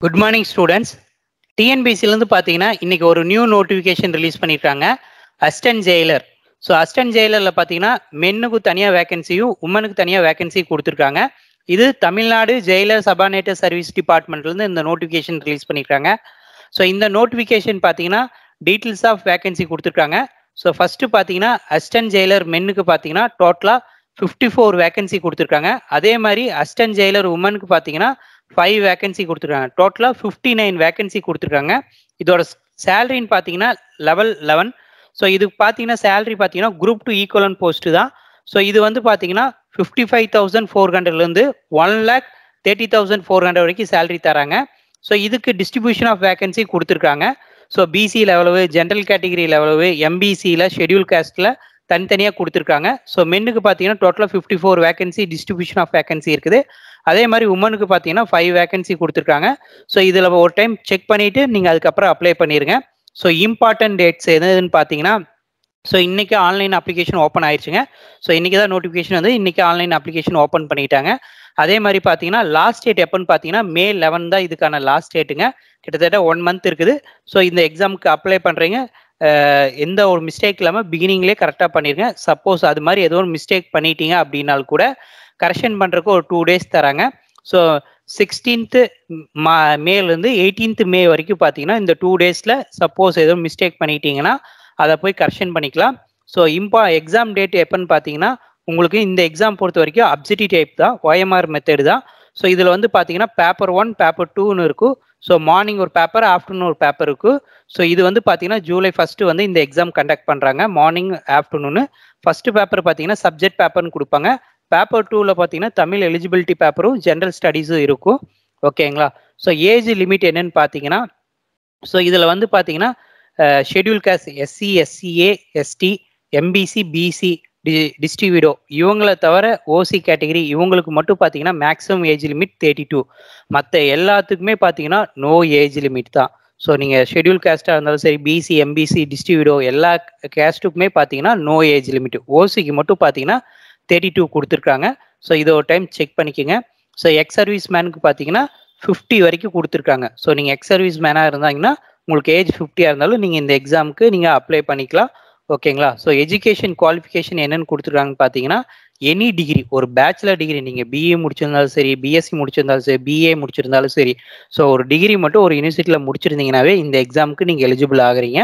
Good morning students டிஎன்பிசிலேருந்து பார்த்தீங்கன்னா இன்னைக்கு ஒரு நியூ நோட்டிஃபிகேஷன் ரிலீஸ் பண்ணியிருக்காங்க அஸ்டன்ட் ஜெயிலர் ஸோ அஸ்டன்ட் ஜெயிலரில் பார்த்தீங்கன்னா மென்னுக்கு தனியாக வேகன்சியும் உமனுக்கு தனியாக வேகன்சி கொடுத்துருக்காங்க இது தமிழ்நாடு ஜெயிலர் சபானேட்டர் சர்வீஸ் டிபார்ட்மெண்ட்லேருந்து இந்த நோட்டிஃபிகேஷன் ரிலீஸ் பண்ணியிருக்காங்க ஸோ இந்த நோட்டிஃபிகேஷன் பார்த்தீங்கன்னா டீட்டெயில்ஸ் ஆஃப் வேகன்சி கொடுத்துருக்காங்க ஸோ ஃபஸ்ட்டு பார்த்தீங்கன்னா அஸ்டன்ட் ஜெயிலர் மென்னுக்கு பார்த்தீங்கன்னா டோட்டலாக ஃபிஃப்டி ஃபோர் வேகன்சி கொடுத்துருக்காங்க அதே மாதிரி அஸ்டன்ட் ஜெயிலர் உமனுக்கு பார்த்தீங்கன்னா ஃபைவ் வேகன்சி கொடுத்துருக்காங்க டோட்டலாக ஃபிஃப்டி நைன் வேகன்சி கொடுத்துருக்காங்க இதோட சேலரின்னு பார்த்தீங்கன்னா லெவல் லெவன் ஸோ இதுக்கு பார்த்தீங்கன்னா சேலரி பார்த்தீங்கன்னா குரூப் டூ ஈக்குவலன் போஸ்ட்டு தான் ஸோ இது வந்து பார்த்தீங்கன்னா ஃபிஃப்டி ஃபைவ் தௌசண்ட் ஃபோர் ஹண்ட்ரட்லேருந்து one lakh thirty thousand four hundred வரைக்கும் சேலரி தராங்க ஸோ இதுக்கு டிஸ்ட்ரிபியூஷன் ஆஃப் வேகன்சி கொடுத்துருக்காங்க ஸோ பிசி லெவலவு ஜென்ரல் கேட்டகிரி லெவலவு எம்பிசியில் ஷெடியூல் காஸ்ட்டில் தனித்தனியாக கொடுத்துருக்காங்க ஸோ மென்னுக்கு பார்த்தீங்கன்னா டோட்டலாக fifty four vacancy distribution of vacancy இருக்குது அதே மாதிரி உமனுக்கு பார்த்தீங்கன்னா ஃபைவ் வேகன்சி கொடுத்துருக்காங்க ஸோ இதில் ஒரு டைம் செக் பண்ணிவிட்டு நீங்கள் அதுக்கப்புறம் அப்ளை பண்ணிடுங்க ஸோ இம்பார்ட்டன்ட் டேட்ஸ் எதுன்னு பார்த்தீங்கன்னா ஸோ இன்றைக்கி ஆன்லைன் அப்ளிகேஷன் ஓப்பன் ஆயிடுச்சுங்க ஸோ இன்றைக்கி தான் நோட்டிஃபிகேஷன் வந்து இன்றைக்கி ஆன்லைன் அப்ளிகேஷன் ஓப்பன் பண்ணிட்டாங்க அதே மாதிரி பார்த்தீங்கன்னா லாஸ்ட் டேட் எப்போன்னு பார்த்தீங்கன்னா மே லெவன் தான் இதுக்கான லாஸ்ட் டேட்டுங்க கிட்டத்தட்ட ஒன் மந்த் இருக்குது ஸோ இந்த எக்ஸாமுக்கு அப்ளை பண்ணுறீங்க எந்த ஒரு மிஸ்டேக் இல்லாமல் பிகினிங்லேயே கரெக்டாக பண்ணிருங்க சப்போஸ் அது மாதிரி ஏதோ ஒரு மிஸ்டேக் பண்ணிட்டீங்க அப்படின்னாலும் கூட கரெக்ஷன் பண்ணுறதுக்கு ஒரு டூ டேஸ் தராங்க ஸோ சிக்ஸ்டீன்த்து மா மேலேருந்து எயிட்டீன்த் மே வரைக்கும் பார்த்தீங்கன்னா இந்த டூ டேஸில் சப்போஸ் ஏதோ மிஸ்டேக் பண்ணிட்டீங்கன்னா அதை போய் கரெக்ஷன் பண்ணிக்கலாம் ஸோ இம்பா எக்ஸாம் டேட் எப்போன்னு பார்த்தீங்கன்னா உங்களுக்கு இந்த எக்ஸாம் பொறுத்த வரைக்கும் அப்சிட்டி டைப் தான் ஒயம்ஆர் மெத்தடு தான் ஸோ இதில் வந்து பார்த்தீங்கன்னா பேப்பர் ஒன் பேப்பர் டூன்னு இருக்கும் ஸோ மார்னிங் ஒரு பேப்பர் ஆஃப்டர்நூன் ஒரு பேப்பர் இருக்கும் ஸோ இது வந்து பார்த்தீங்கன்னா ஜூலை ஃபஸ்ட்டு வந்து இந்த எக்ஸாம் கண்டக்ட் பண்ணுறாங்க மார்னிங் ஆஃப்டர்நூனு ஃபஸ்ட்டு பேப்பர் பார்த்தீங்கன்னா சப்ஜெக்ட் பேப்பர்னு கொடுப்பாங்க பேப்பர் டூவில் பார்த்தீங்கன்னா தமிழ் எலிஜிபிலிட்டி பேப்பரும் ஜென்ரல் ஸ்டடீஸும் இருக்கும் ஓகேங்களா ஸோ ஏஜ் லிமிட் என்னன்னு பார்த்தீங்கன்னா ஸோ இதில் வந்து பார்த்தீங்கன்னா schedule caste SC SCA ST MBC BC டி டிஸ்ட்ரிபியூடோ இவங்களை தவிர ஓசி கேட்டகரி இவங்களுக்கு மட்டும் பார்த்தீங்கன்னா maximum age limit thirty two மற்ற எல்லாத்துக்குமே பார்த்தீங்கன்னா நோ ஏஜ் லிமிட் தான் ஸோ நீங்கள் ஷெட்யூல் கேஸ்ட்டாக இருந்தாலும் சரி பிசி எம்பிசி டிஸ்ட்ரிபியூடோ எல்லா கேஸ்ட்டுக்குமே பார்த்தீங்கன்னா நோ ஏஜ் லிமிட் ஓசிக்கு மட்டும் பார்த்தீங்கன்னா தேர்ட்டி டூ கொடுத்துருக்காங்க ஸோ இதை ஒரு டைம் செக் பண்ணிக்கோங்க ஸோ எக்ஸ் சர்வீஸ் மேனுக்கு பார்த்தீங்கன்னா ஃபிஃப்டி வரைக்கும் கொடுத்துருக்காங்க ஸோ நீங்கள் எக்ஸ் சர்வீஸ் மேனாக இருந்தாங்கன்னா உங்களுக்கு ஏஜ் ஃபிஃப்டியாக இருந்தாலும் நீங்கள் இந்த எக்ஸாமுக்கு நீங்கள் அப்ளை பண்ணிக்கலாம் ஓகேங்களா ஸோ எஜுகேஷன் குவாலிஃபிகேஷன் என்னென்னு கொடுத்துருக்காங்கன்னு பார்த்தீங்கன்னா எனி டிகிரி ஒரு பேச்சுலர் டிகிரி நீங்கள் பிஏ முடிச்சிருந்தாலும் சரி பிஎஸ்சி முடிச்சிருந்தாலும் சரி பிஏ முடிச்சிருந்தாலும் சரி ஸோ ஒரு டிகிரி மட்டும் ஒரு யூனிவர்சிட்டியில் முடிச்சிருந்தீங்கன்னாவே இந்த எக்ஸாமுக்கு நீங்கள் எலிஜிபிள் ஆகுறீங்க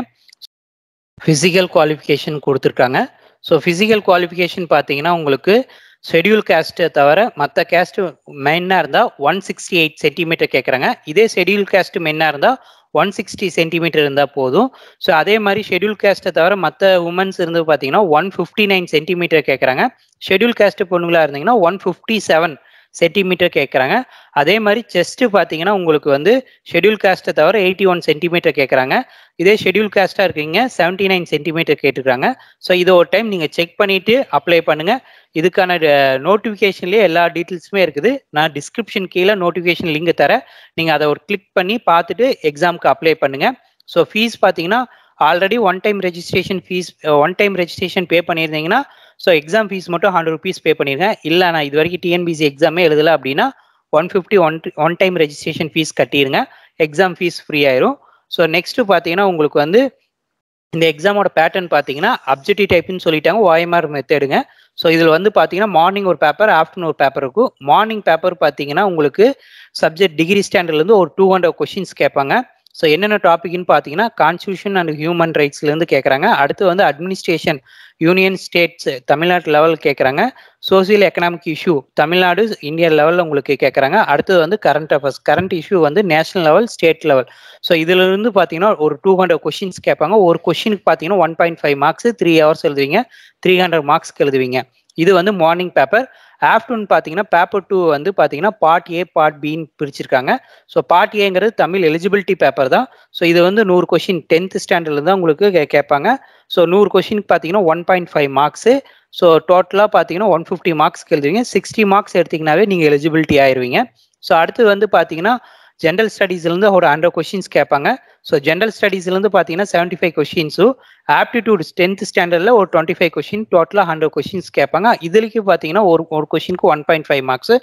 ஃபிசிக்கல் குவாலிஃபிகேஷன் கொடுத்துருக்காங்க ஸோ ஃபிசிக்கல் குவாலிஃபிகேஷன் பார்த்தீங்கன்னா உங்களுக்கு ஷெடியூல் கேஸ்ட்டை தவிர மற்ற கேஸ்ட்டு மெயினாக இருந்தால் ஒன் சிக்ஸ்டி எயிட் சென்டிமீட்டர் கேட்குறாங்க இதே ஷெடியூல் கேஸ்ட்டு மெயினாக இருந்தால் ஒன் சிக்ஸ்டி சென்டிமீட்டர் இருந்தால் போதும் ஸோ அதே மாதிரி ஷெடியூல் கேஸ்ட்டை தவிர மற்ற உமன்ஸ் இருந்து பார்த்தீங்கன்னா ஒன் ஃபிஃப்டி நைன் சென்டிமீட்டர் கேட்குறாங்க ஷெடியூல் கேஸ்ட்டு பொண்ணுங்களாக இருந்தீங்கன்னா ஒன் ஃபிஃப்டி செவன் சென்டிமீட்டர் கேட்குறாங்க அதே மாதிரி செஸ்ட்டு பார்த்தீங்கன்னா உங்களுக்கு வந்து ஷெடியூல் காஸ்ட்டை தவிர எயிட்டி ஒன் சென்டிமீட்டர் கேட்குறாங்க இதே ஷெடியூல் காஸ்ட்டாக இருக்கீங்க செவன்ட்டி நைன் சென்டிமீட்டர் கேட்டுருக்காங்க ஸோ இதை ஒரு டைம் நீங்கள் செக் பண்ணிவிட்டு அப்ளை பண்ணுங்கள் இதுக்கான நோட்டிஃபிகேஷன்லேயே எல்லா டீட்டெயில்ஸுமே இருக்குது நான் டிஸ்கிரிப்ஷன் கீழே நோட்டிஃபிகேஷன் லிங்க் தரேன் நீங்கள் அதை ஒரு கிளிக் பண்ணி பார்த்துட்டு எக்ஸாமுக்கு அப்ளை பண்ணுங்கள் ஸோ ஃபீஸ் பார்த்தீங்கன்னா already one time registration fees one time registration pay பண்ணியிருந்தீங்கன்னா ஸோ எக்ஸாம் ஃபீஸ் மட்டும் ஹண்ட்ரட் ருபீஸ் பே பண்ணியிருக்கேன் இல்லை நான் இது வரைக்கும் டிஎன்பிசி எக்ஸாமே எழுதலை அப்படின்னா one fifty one one time registration fees கட்டிடுங்க எக்ஸாம் ஃபீஸ் ஃப்ரீ ஆயிரும் ஸோ நெக்ஸ்ட்டு பார்த்தீங்கன்னா உங்களுக்கு வந்து இந்த எக்ஸாமோட பேட்டர்ன் பார்த்தீங்கன்னா அப்ஜெக்டிவ் டைப்னு சொல்லிட்டாங்க ஓஎம்ஆர் மெத்தடுங்க ஸோ இதில் வந்து பார்த்தீங்கன்னா மார்னிங் ஒரு பேப்பர் ஆஃப்டர்நூன் ஒரு பேப்பர் இருக்கும் மார்னிங் பேப்பர் பார்த்தீங்கன்னா உங்களுக்கு சப்ஜெக்ட் டிகிரி ஸ்டாண்டர்ட்லேருந்து ஒரு டூ ஹண்ட்ரட் கொஷின்ஸ் கேட்பாங்க ஸோ என்னென்ன டாபிக்னு பார்த்தீங்கன்னா கான்ஸ்டியூஷன் அண்ட் ஹியூமன் ரைட்ஸ்லேருந்து கேட்குறாங்க அடுத்து வந்து அட்மினிஸ்ட்ரேஷன் யூனியன் ஸ்டேட்ஸ் தமிழ்நாட்டு லெவல் கேட்குறாங்க social economic issue Tamil Nadu India லெவலில் உங்களுக்கு கேட்குறாங்க அடுத்தது வந்து கரண்ட் அஃபேர்ஸ் கரண்ட் இஷ்யூ வந்து national level state level so இதிலிருந்து பார்த்தீங்கன்னா ஒரு டூ ஹண்ட்ரட் கொஷின்ஸ் கேட்பாங்க ஒரு கொஷினுக்கு பார்த்தீங்கன்னா one point five marks three hours எழுதுவீங்க த்ரீ ஹண்ட்ரட் மார்க்ஸ்க்கு எழுதுவீங்க இது வந்து மார்னிங் பேப்பர் ஆஃப்டர்நூன் பார்த்தீங்கன்னா பேப்பர் டூ வந்து பார்த்தீங்கன்னா பார்ட் ஏ பார்ட் பின்னு பிரிச்சிருக்காங்க ஸோ பார்ட் ஏங்கிறது தமிழ் எலிஜிபிலிட்டி பேப்பர் தான் ஸோ இது வந்து நூறு கொஷின் டென்த் ஸ்டாண்டர்டில் தான் உங்களுக்கு கேட்பாங்க ஸோ நூறு கொஷினுக்கு பார்த்தீங்கன்னா one point five marks so டோட்டலாக பார்த்தீங்கன்னா ஒன் ஃபிஃப்டி மார்க்ஸ்க்கு எழுதுவீங்க சிக்ஸ்டி மார்க்ஸ் எடுத்திங்கனாவே நீங்கள் எலிஜிபிலிட்டி ஆயிருவீங்க ஸோ அடுத்து வந்து பார்த்தீங்கன்னா ஜென்ரல் ஸ்டடீஸ்லேருந்து ஒரு ஹண்ட்ரட் கொஷின்ஸ் கேட்பாங்க ஸோ ஜென்ரல் ஸ்டடீஸ்லேருந்து பார்த்தீங்கன்னா செவன்ட்டி ஃபைவ் கொஷின்ஸும் ஆப்டிடியூட் டென்த் ஸ்டாண்டர்டில் ஒரு டுவெண்ட்டி ஃபைவ் கொஷின் டோட்டலாக ஹண்ட்ரட் கொஷின்ஸ் கேட்பாங்க இதுலேயும் பார்த்தீங்கன்னா ஒரு ஒரு கொஷினுக்கு one point five marks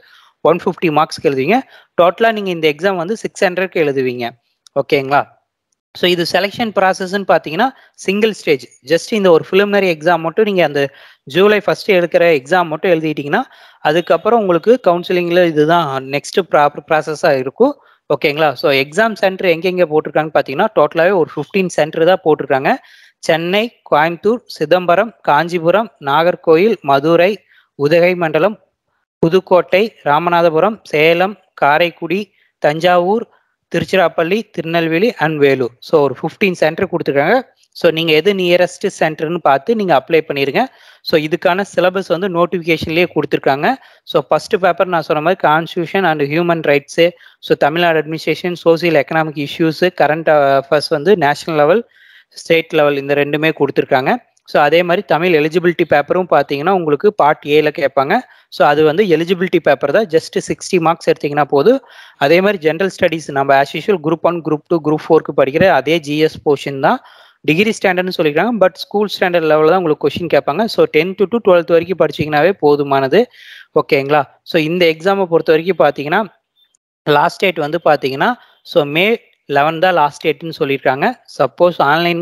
one fifty மார்க்ஸ்க்கு எழுதுவீங்க டோட்டலாக நீங்கள் இந்த எக்ஸாம் வந்து சிக்ஸ் ஹண்ட்ரட்க்கு எழுதுவீங்க ஓகேங்களா ஸோ இது செலெக்ஷன் ப்ராசஸ்ன்னு பார்த்தீங்கன்னா சிங்கிள் ஸ்டேஜ் ஜஸ்ட் இந்த ஒரு ஃபிலிமினரி எக்ஸாம் மட்டும் நீங்கள் அந்த ஜூலை ஃபஸ்ட்டு எடுக்கிற எக்ஸாம் மட்டும் எழுதிட்டீங்கன்னா அதுக்கப்புறம் உங்களுக்கு கவுன்சிலிங்கில் இதுதான் நெக்ஸ்ட் ப்ராப்பர் ப்ராசஸாக இருக்கும் ஓகேங்களா ஸோ எக்ஸாம் சென்டர் எங்கெங்கே போட்டிருக்காங்கன்னு பார்த்தீங்கன்னா டோட்டலாகவே ஒரு ஃபிஃப்டீன் சென்டர் தான் போட்டிருக்காங்க சென்னை கோயம்புத்தூர் சிதம்பரம் காஞ்சிபுரம் நாகர்கோயில் மதுரை உதகை மண்டலம் புதுக்கோட்டை ராமநாதபுரம் சேலம் காரைக்குடி தஞ்சாவூர் திருச்சிராப்பள்ளி திருநெல்வேலி அண்ட் வேலூர் ஸோ ஒரு ஃபிஃப்டீன் சென்டர் கொடுத்துருக்காங்க ஸோ நீங்கள் எது நியரஸ்ட் சென்டர்னு பார்த்து நீங்கள் அப்ளை பண்ணிடுங்க ஸோ இதுக்கான சிலபஸ் வந்து நோட்டிஃபிகேஷன்லேயே கொடுத்துருக்காங்க ஸோ ஃபஸ்ட்டு பேப்பர் நான் சொன்ன மாதிரி constitution and human rights so Tamil Nadu administration social economic issues current affairs வந்து நேஷனல் லெவல் ஸ்டேட் லெவல் இந்த ரெண்டுமே கொடுத்துருக்காங்க ஸோ அதே மாதிரி தமிழ் எலிஜிபிலிட்டி பேப்பரும் பார்த்தீங்கன்னா உங்களுக்கு பார்ட் ஏல கேட்பாங்க ஸோ அது வந்து எலிஜிபிலிட்டி பேப்பர் தான் ஜஸ்ட் சிக்ஸ்டி மார்க்ஸ் எடுத்தீங்கன்னா போதும் அதே மாதிரி ஜென்ரல் ஸ்டடீஸ் நம்ம as usual group one group two group ஃபோருக்கு படிக்கிற அதே ஜிஎஸ் போர்ஷன் தான் டிகிரி ஸ்டாண்டர்ட்னு சொல்லியிருக்காங்க பட் ஸ்கூல் ஸ்டாண்டர்ட் லெவலில் தான் உங்களுக்கு கொஷின் கேட்பாங்க ஸோ டென்த்து டு டுவெல்த் வரைக்கும் படிச்சிங்கனாவே போதுமானது ஓகேங்களா ஸோ இந்த எக்ஸாமை பொறுத்த வரைக்கும் பார்த்தீங்கன்னா லாஸ்ட் டேட் வந்து பார்த்தீங்கன்னா ஸோ மே லெவன் தான் லாஸ்ட் டேட்னு சொல்லியிருக்காங்க சப்போஸ் ஆன்லைன்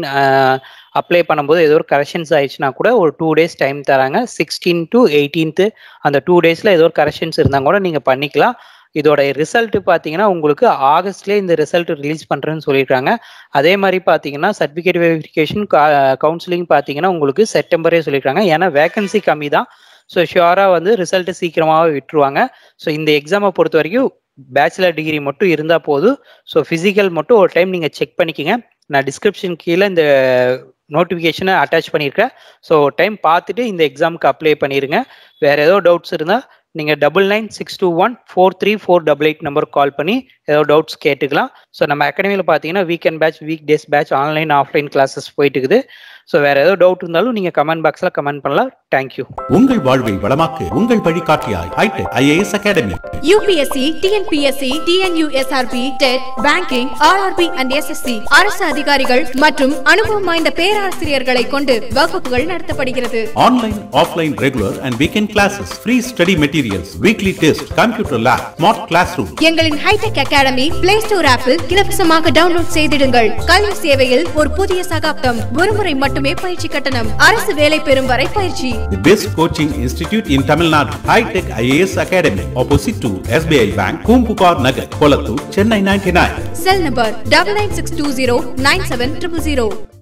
அப்ளை பண்ணும்போது ஏதோ ஒரு கரெக்ஷன்ஸ் ஆயிடுச்சுன்னா கூட ஒரு டூ டேஸ் டைம் தராங்க சிக்ஸ்டீன் டு எயிட்டீன்த்து அந்த டூ டேஸில் ஏதோ ஒரு கரெக்ஷன்ஸ் இருந்தால் கூட நீங்கள் பண்ணிக்கலாம் இதோட ரிசல்ட் பார்த்தீங்கன்னா உங்களுக்கு ஆகஸ்ட்லேயே இந்த ரிசல்ட் ரிலீஸ் பண்ணுறேன்னு சொல்லியிருக்காங்க அதே மாதிரி பார்த்தீங்கன்னா சர்டிஃபிகேட் வெரிஃபிகேஷன் கவுன்சிலிங் பார்த்தீங்கன்னா உங்களுக்கு செப்டம்பரே சொல்லியிருக்காங்க ஏன்னா வேகன்சி கம்மி தான் ஸோ ஷியோராக வந்து ரிசல்ட் சீக்கிரமாகவே விட்டுருவாங்க ஸோ இந்த எக்ஸாமை பொறுத்த வரைக்கும் பேச்சுலர் டிகிரி மட்டும் இருந்தால் போதும் ஸோ ஃபிசிக்கல் மட்டும் ஒரு டைம் நீங்கள் செக் பண்ணிக்கோங்க நான் டிஸ்கிரிப்ஷன் கீழே இந்த நோட்டிஃபிகேஷனை அட்டாச் பண்ணியிருக்கேன் ஸோ டைம் பார்த்துட்டு இந்த எக்ஸாமுக்கு அப்ளை பண்ணிடுங்க வேறு ஏதோ டவுட்ஸ் இருந்தால் நீங்கள் double nine six two one four three four double eight நம்பருக்கு கால் பண்ணி ஏதோ டவுட்ஸ் கேட்டுக்கலாம் ஸோ நம்ம அகாடமியில் பார்த்தீங்கன்னா weekend batch week days batch online offline classes போயிட்டு இருக்குது ஸோ வேறு ஏதோ டவுட் இருந்தாலும் நீங்கள் கமெண்ட் பாக்ஸில் கமெண்ட் பண்ணலாம் தேங்க்யூ உங்கள் வாழ்வை வளமாக்கு உங்கள் வழிகாட்டியாய் hitech IAS academy UPSC TNPSC TNUSRB TET banking RRB and SSC அரசு அதிகாரிகள் மற்றும் அனுபவம் வாய்ந்த பேராசிரியர்களை கொண்டு வகுப்புகள் நடத்தப்படுகிறது online offline regular and weekend classes free study materials weekly test computer lab smart class room எங்களின் ஹைடெக் அகாடமி பிளே ஸ்டோர் ஆப்பில் இலவசமாக டவுன்லோட் செய்திடுங்கள் கல்வி சேவையில் ஒரு புதிய சகாப்தம் ஒருமுறை மட்டுமே பயிற்சி கட்டணம் அரசு வேலை பெறும் வரை பயிற்சி The best coaching institute in Tamil Nadu, High Tech IAS Academy, opposite to SBI Bank, Kumpupar Nagar, Kolattur, Chennai 99. Cell number double nine six two zero nine seven triple zero